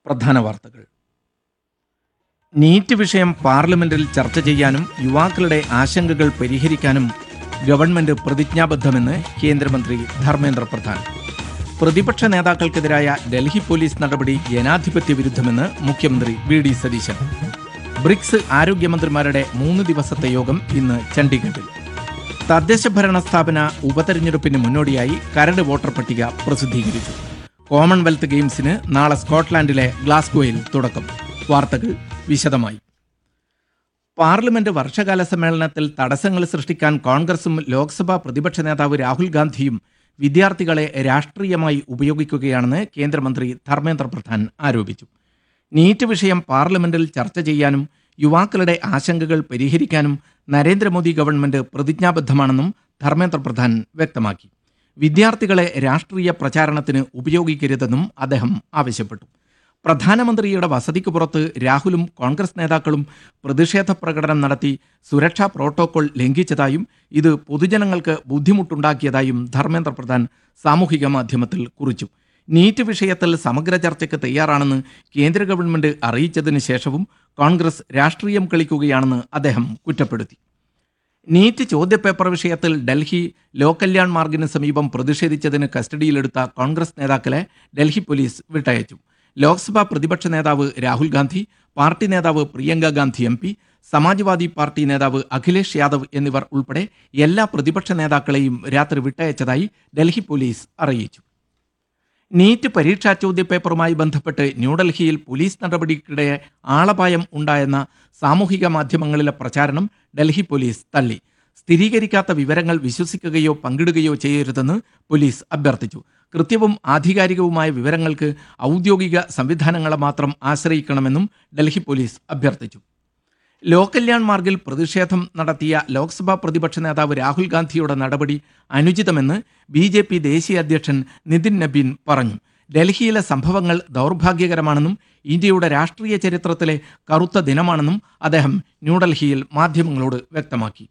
പ്രധാന വാർത്തകൾ നീറ്റ് വിഷയം പാർലമെന്റിൽ ചർച്ച ചെയ്യാനും യുവാക്കളുടെ ആശങ്കകൾ പരിഹരിക്കാനും ഗവൺമെന്റ് പ്രതിജ്ഞാബദ്ധമെന്ന് കേന്ദ്രമന്ത്രി ധർമ്മേന്ദ്ര പ്രധാൻ പ്രതിപക്ഷ നേതാക്കൾക്കെതിരായ ഡൽഹി പോലീസ് നടപടി ജനാധിപത്യ വിരുദ്ധമെന്ന് മുഖ്യമന്ത്രി വി ഡി സതീശൻ ബ്രിക്സ് ആരോഗ്യമന്ത്രിമാരുടെ മൂന്ന് ദിവസത്തെ യോഗം ഇന്ന് ചണ്ഡീഗഡിൽ തദ്ദേശ ഭരണ സ്ഥാപന ഉപതെരഞ്ഞെടുപ്പിന് മുന്നോടിയായി കരട് വോട്ടർ പട്ടിക പ്രസിദ്ധീകരിച്ചു കോമൺവെൽത്ത് ഗെയിംസിന് നാളെ സ്കോട്ട്ലാൻഡിലെ ഗ്ലാസ്ഗോയിൽ തുടക്കം വാർത്തകൾ വിശദമായി പാർലമെന്റ് വർഷകാല സമ്മേളനത്തിൽ തടസ്സങ്ങൾ സൃഷ്ടിക്കാൻ കോൺഗ്രസും ലോക്സഭാ പ്രതിപക്ഷ നേതാവ് രാഹുൽ ഗാന്ധിയും വിദ്യാർത്ഥികളെ രാഷ്ട്രീയമായി ഉപയോഗിക്കുകയാണെന്ന് കേന്ദ്രമന്ത്രി ധർമ്മേന്ദ്ര പ്രധാൻ ആരോപിച്ചു നീറ്റ് വിഷയം പാർലമെന്റിൽ ചർച്ച ചെയ്യാനും യുവാക്കളുടെ ആശങ്കകൾ പരിഹരിക്കാനും നരേന്ദ്രമോദി ഗവൺമെന്റ് പ്രതിജ്ഞാബദ്ധമാണെന്നും ധർമ്മേന്ദ്ര പ്രധാൻ വ്യക്തമാക്കി വിദ്യാർത്ഥികളെ രാഷ്ട്രീയ പ്രചാരണത്തിന് ഉപയോഗിക്കരുതെന്നും അദ്ദേഹം ആവശ്യപ്പെട്ടു പ്രധാനമന്ത്രിയുടെ വസതിക്ക് പുറത്ത് രാഹുലും കോൺഗ്രസ് നേതാക്കളും പ്രതിഷേധ പ്രകടനം നടത്തി സുരക്ഷാ പ്രോട്ടോകോൾ ലംഘിച്ചതായും ഇത് പൊതുജനങ്ങൾക്ക് ബുദ്ധിമുട്ടുണ്ടാക്കിയതായും ധർമ്മേന്ദ്ര പ്രധാൻ സാമൂഹിക മാധ്യമത്തിൽ കുറിച്ചു നീറ്റ് വിഷയത്തിൽ സമഗ്ര ചർച്ചയ്ക്ക് തയ്യാറാണെന്ന് കേന്ദ്ര ഗവൺമെന്റ് അറിയിച്ചതിന് ശേഷവും കോൺഗ്രസ് രാഷ്ട്രീയം കളിക്കുകയാണെന്ന് അദ്ദേഹം കുറ്റപ്പെടുത്തി നീറ്റ് ചോദ്യപേപ്പർ വിഷയത്തിൽ ഡൽഹി ലോ കല്യാൺ മാർഗിന് സമീപം പ്രതിഷേധിച്ചതിന് കസ്റ്റഡിയിലെടുത്ത കോൺഗ്രസ് നേതാക്കളെ ഡൽഹി പോലീസ് വിട്ടയച്ചു ലോക്സഭാ പ്രതിപക്ഷ നേതാവ് രാഹുൽ ഗാന്ധി പാർട്ടി നേതാവ് Priyanka Gandhi M P Samajwadi party നേതാവ് അഖിലേഷ് യാദവ് എന്നിവർ ഉൾപ്പെടെ എല്ലാ പ്രതിപക്ഷ നേതാക്കളെയും രാത്രി വിട്ടയച്ചതായി ഡൽഹി പോലീസ് അറിയിച്ചു നീറ്റ് പരീക്ഷാ ചോദ്യപേപ്പറുമായി ബന്ധപ്പെട്ട് ന്യൂഡൽഹിയിൽ പോലീസ് നടപടിക്കിടെ ആളപായം ഉണ്ടായെന്ന സാമൂഹിക മാധ്യമങ്ങളിലെ പ്രചാരണം ഡൽഹി പോലീസ് തള്ളി സ്ഥിരീകരിക്കാത്ത വിവരങ്ങൾ വിശ്വസിക്കുകയോ പങ്കിടുകയോ ചെയ്യരുതെന്ന് പോലീസ് അഭ്യർത്ഥിച്ചു കൃത്യവും ആധികാരികവുമായ വിവരങ്ങൾക്ക് ഔദ്യോഗിക സംവിധാനങ്ങളെ മാത്രം ആശ്രയിക്കണമെന്നും ഡൽഹി പോലീസ് അഭ്യർത്ഥിച്ചു ലോ കല്യാൺ മാർഗിൽ പ്രതിഷേധം നടത്തിയ ലോക്സഭാ പ്രതിപക്ഷ നേതാവ് രാഹുൽ ഗാന്ധിയുടെ നടപടി അനുചിതമെന്ന് ബി ജെ പി ദേശീയ അധ്യക്ഷൻ നിതിൻ നബീൻ പറഞ്ഞു ഡൽഹിയിലെ സംഭവങ്ങൾ ദൗർഭാഗ്യകരമാണെന്നും ഇന്ത്യയുടെ രാഷ്ട്രീയ ചരിത്രത്തിലെ കറുത്ത ദിനമാണെന്നും അദ്ദേഹം ന്യൂഡൽഹിയിൽ മാധ്യമങ്ങളോട് വ്യക്തമാക്കി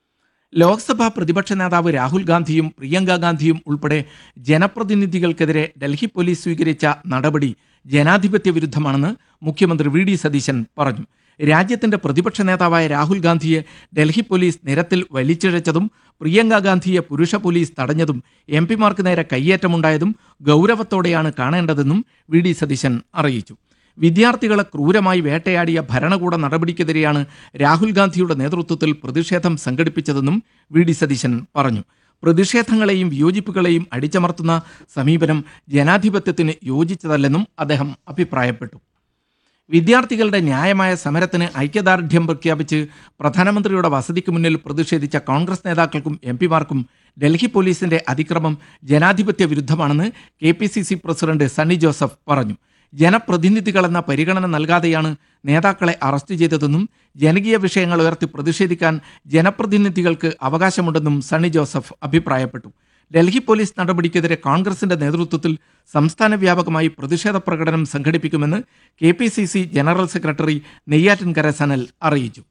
ലോക്സഭാ പ്രതിപക്ഷ നേതാവ് രാഹുൽ ഗാന്ധിയും പ്രിയങ്ക ഗാന്ധിയും ഉൾപ്പെടെ ജനപ്രതിനിധികൾക്കെതിരെ ഡൽഹി പോലീസ് സ്വീകരിച്ച നടപടി ജനാധിപത്യ വിരുദ്ധമാണെന്ന് മുഖ്യമന്ത്രി വി ഡി സതീശൻ പറഞ്ഞു രാജ്യത്തിന്റെ പ്രതിപക്ഷ നേതാവായ രാഹുൽ ഗാന്ധിയെ ഡൽഹി പോലീസ് നിരത്തിൽ വലിച്ചിഴച്ചതും പ്രിയങ്ക ഗാന്ധിയെ പുരുഷ പോലീസ് തടഞ്ഞതും എം പിമാർക്ക് നേരെ കയ്യേറ്റമുണ്ടായതും ഗൗരവത്തോടെയാണ് കാണേണ്ടതെന്നും വി ഡി സതീശൻ അറിയിച്ചു വിദ്യാർത്ഥികളെ ക്രൂരമായി വേട്ടയാടിയ ഭരണകൂട നടപടിക്കെതിരെയാണ് രാഹുൽ ഗാന്ധിയുടെ നേതൃത്വത്തിൽ പ്രതിഷേധം സംഘടിപ്പിച്ചതെന്നും വി ഡി സതീശൻ പറഞ്ഞു പ്രതിഷേധങ്ങളെയും വിയോജിപ്പുകളെയും അടിച്ചമർത്തുന്ന സമീപനം ജനാധിപത്യത്തിന് യോജിച്ചതല്ലെന്നും അദ്ദേഹം അഭിപ്രായപ്പെട്ടു വിദ്യാർത്ഥികളുടെ ന്യായമായ സമരത്തിന് ഐക്യദാർഢ്യം പ്രഖ്യാപിച്ച് പ്രധാനമന്ത്രിയുടെ വസതിക്ക് മുന്നിൽ പ്രതിഷേധിച്ച കോൺഗ്രസ് നേതാക്കൾക്കും എം പിമാർക്കും ഡൽഹി പോലീസിന്റെ അതിക്രമം ജനാധിപത്യ വിരുദ്ധമാണെന്ന് K P C C president Sunny Joseph പറഞ്ഞു ജനപ്രതിനിധികളെന്ന പരിഗണന നൽകാതെയാണ് നേതാക്കളെ അറസ്റ്റ് ചെയ്തതെന്നും ജനകീയ വിഷയങ്ങൾ ഉയർത്തി പ്രതിഷേധിക്കാൻ ജനപ്രതിനിധികൾക്ക് അവകാശമുണ്ടെന്നും സണ്ണി ജോസഫ് അഭിപ്രായപ്പെട്ടു ഡൽഹി പോലീസ് നടപടിക്കെതിരെ കോൺഗ്രസിന്റെ നേതൃത്വത്തിൽ സംസ്ഥാന വ്യാപകമായി പ്രതിഷേധ പ്രകടനം സംഘടിപ്പിക്കുമെന്ന് K P C C general secretary Neyyattinkara Sanal അറിയിച്ചു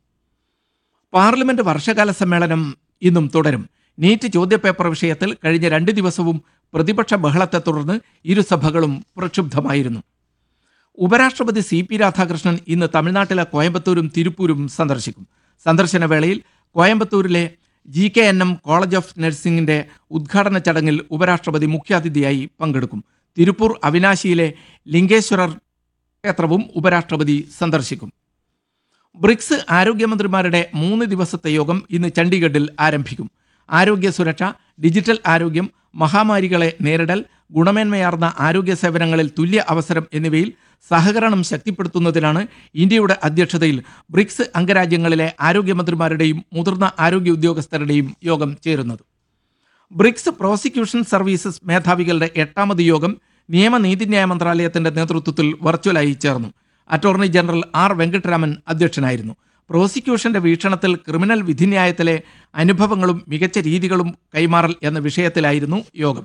പാർലമെന്റ് വർഷകാല സമ്മേളനം ഇന്നും തുടരും നീറ്റ് ചോദ്യപേപ്പർ വിഷയത്തിൽ കഴിഞ്ഞ രണ്ട് ദിവസവും പ്രതിപക്ഷ ബഹളത്തെ തുടർന്ന് ഇരുസഭകളും പ്രക്ഷുബ്ധമായിരുന്നു ഉപരാഷ്ട്രപതി സി പി രാധാകൃഷ്ണൻ ഇന്ന് തമിഴ്നാട്ടിലെ കോയമ്പത്തൂരും തിരുപ്പൂരും സന്ദർശിക്കും സന്ദർശന വേളയിൽ കോയമ്പത്തൂരിലെ G K N M college of നഴ്സിംഗിന്റെ ഉദ്ഘാടന ചടങ്ങിൽ ഉപരാഷ്ട്രപതി മുഖ്യാതിഥിയായി പങ്കെടുക്കും തിരുപ്പൂർ അവിനാശിയിലെ ലിംഗേശ്വരർ ക്ഷേത്രവും ഉപരാഷ്ട്രപതി സന്ദർശിക്കും ബ്രിക്സ് ആരോഗ്യമന്ത്രിമാരുടെ മൂന്ന് ദിവസത്തെ യോഗം ഇന്ന് ചണ്ഡീഗഡിൽ ആരംഭിക്കും ആരോഗ്യ സുരക്ഷ ഡിജിറ്റൽ ആരോഗ്യം മഹാമാരികളെ നേരിടൽ ഗുണമേന്മയാർന്ന ആരോഗ്യ സേവനങ്ങളിൽ തുല്യ അവസരം എന്നിവയിൽ സഹകരണം ശക്തിപ്പെടുത്തുന്നതിനാണ് ഇന്ത്യയുടെ അധ്യക്ഷതയിൽ ബ്രിക്സ് അംഗരാജ്യങ്ങളിലെ ആരോഗ്യമന്ത്രിമാരുടെയും മുതിർന്ന ആരോഗ്യ ഉദ്യോഗസ്ഥരുടെയും യോഗം ചേരുന്നത് ബ്രിക്സ് പ്രോസിക്യൂഷൻ സർവീസസ് മേധാവികളുടെ എട്ടാമത് യോഗം നിയമ നീതിന്യായ മന്ത്രാലയത്തിന്റെ നേതൃത്വത്തിൽ വെർച്വലായി ചേർന്നു അറ്റോർണി ജനറൽ ആർ വെങ്കട്ടരാമൻ അധ്യക്ഷനായിരുന്നു പ്രോസിക്യൂഷന്റെ വീക്ഷണത്തിൽ ക്രിമിനൽ വിധിന്യായത്തിലെ അനുഭവങ്ങളും മികച്ച രീതികളും കൈമാറൽ എന്ന വിഷയത്തിലായിരുന്നു യോഗം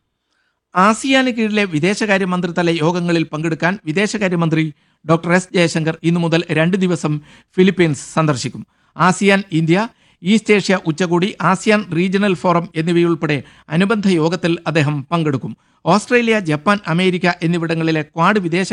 ആസിയാന് കീഴിലെ വിദേശകാര്യ മന്ത്രിതല യോഗങ്ങളിൽ പങ്കെടുക്കാൻ വിദേശകാര്യമന്ത്രി ഡോക്ടർ എസ് ജയശങ്കർ ഇന്നു മുതൽ രണ്ട് ദിവസം ഫിലിപ്പീൻസ് സന്ദർശിക്കും ആസിയാൻ ഇന്ത്യ ഈസ്റ്റ് ഏഷ്യ ഉച്ചകോടി ആസിയാൻ റീജിയണൽ ഫോറം എന്നിവയുൾപ്പെടെ അനുബന്ധ യോഗത്തിൽ അദ്ദേഹം പങ്കെടുക്കും ഓസ്ട്രേലിയ ജപ്പാൻ അമേരിക്ക എന്നിവിടങ്ങളിലെ ക്വാഡ് വിദേശ